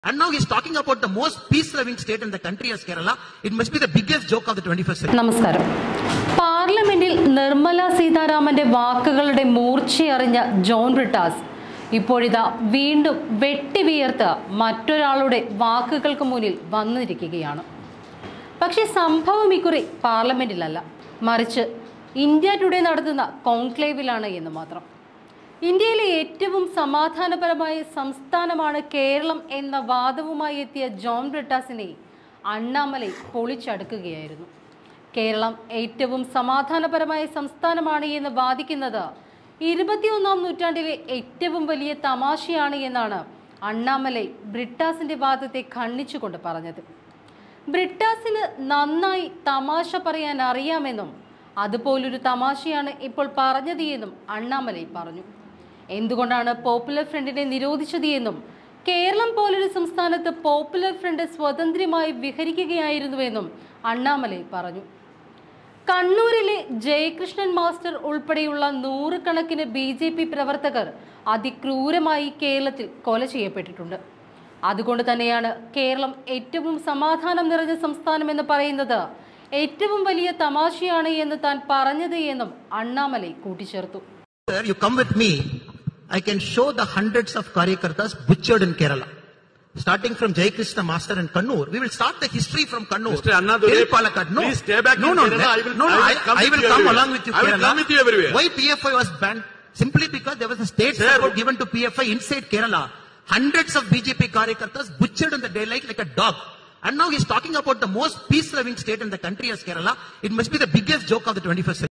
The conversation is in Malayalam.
And now he's talking about the most peace-loving state in the country as Kerala. It must be the biggest joke of the 21st century. നമസ്കാരം പാർലമെന്റിൽ നിർമ്മല സീതാരാമന്റെ വാക്കുകളുടെ മൂർച്ചയറിഞ്ഞ ജോൺ ബ്രിട്ടാസ് ഇപ്പോഴിതാ വീണ്ടും വെട്ടിവിയർത്ത് മറ്റൊരാളുടെ വാക്കുകൾക്ക് മുന്നിൽ വന്നിരിക്കുകയാണ് പക്ഷേ സംഭവം ഇക്കുറി പാർലമെന്റിലല്ല മറിച്ച് ഇന്ത്യ ടുഡേ നടത്തുന്ന കോൺക്ലേവിലാണ് എന്ന് മാത്രം ഇന്ത്യയിലെ ഏറ്റവും സമാധാനപരമായ സംസ്ഥാനമാണ് കേരളം എന്ന വാദവുമായി എത്തിയ ജോൺ ബ്രിട്ടാസിനെ അണ്ണാമലൈ പൊളിച്ചടുക്കുകയായിരുന്നു കേരളം ഏറ്റവും സമാധാനപരമായ സംസ്ഥാനമാണ് എന്ന് വാദിക്കുന്നത് ഇരുപത്തിയൊന്നാം നൂറ്റാണ്ടിലെ ഏറ്റവും വലിയ തമാശയാണ് എന്നാണ് അണ്ണാമലൈ ബ്രിട്ടാസിന്റെ വാദത്തെ ഖണ്ഡിച്ചുകൊണ്ട് പറഞ്ഞത് ബ്രിട്ടാസിന് നന്നായി തമാശ പറയാൻ അറിയാമെന്നും അതുപോലൊരു തമാശയാണ് ഇപ്പോൾ പറഞ്ഞത് എന്നും അണ്ണാമലൈ പറഞ്ഞു എന്തുകൊണ്ടാണ് പോപ്പുലർ ഫ്രണ്ടിനെ നിരോധിച്ചത് എന്നും കേരളം പോലൊരു സംസ്ഥാനത്ത് പോപ്പുലർ ഫ്രണ്ട് സ്വതന്ത്രമായി വിഹരിക്കുകയായിരുന്നുവെന്നും അണ്ണാമലൈ പറഞ്ഞു കണ്ണൂരിലെ ജയകൃഷ്ണൻ മാസ്റ്റർ ഉൾപ്പെടെയുള്ള നൂറുകണക്കിന് ബി ജെ പി പ്രവർത്തകർ അതിക്രൂരമായി കേരളത്തിൽ കൊല ചെയ്യപ്പെട്ടിട്ടുണ്ട് അതുകൊണ്ട് തന്നെയാണ് കേരളം ഏറ്റവും സമാധാനം നിറഞ്ഞ സംസ്ഥാനം എന്ന് പറയുന്നത് ഏറ്റവും വലിയ തമാശയാണ് എന്ന് താൻ പറഞ്ഞത് എന്നും അണ്ണാമലൈ കൂട്ടിച്ചേർത്തു Sir, you come with me, I can show the hundreds of Karyakartas butchered in Kerala. Starting from Jai Krishna Master and Kannur, we will start the history from Kannur. Mr. Annadurai, till Palakkad. No, please stay back no, in no, Kerala. let- I will- no, no, I I, will come I with will you come everywhere. along with you. I will Kerala. come with you everywhere. Why PFI was banned? Simply because there was a state Sir. support given to PFI inside Kerala. Hundreds of BJP Karyakartas butchered in the daylight like a dog. And now he's talking about the most peace-loving state in the country as Kerala. It must be the biggest joke of the 21st century.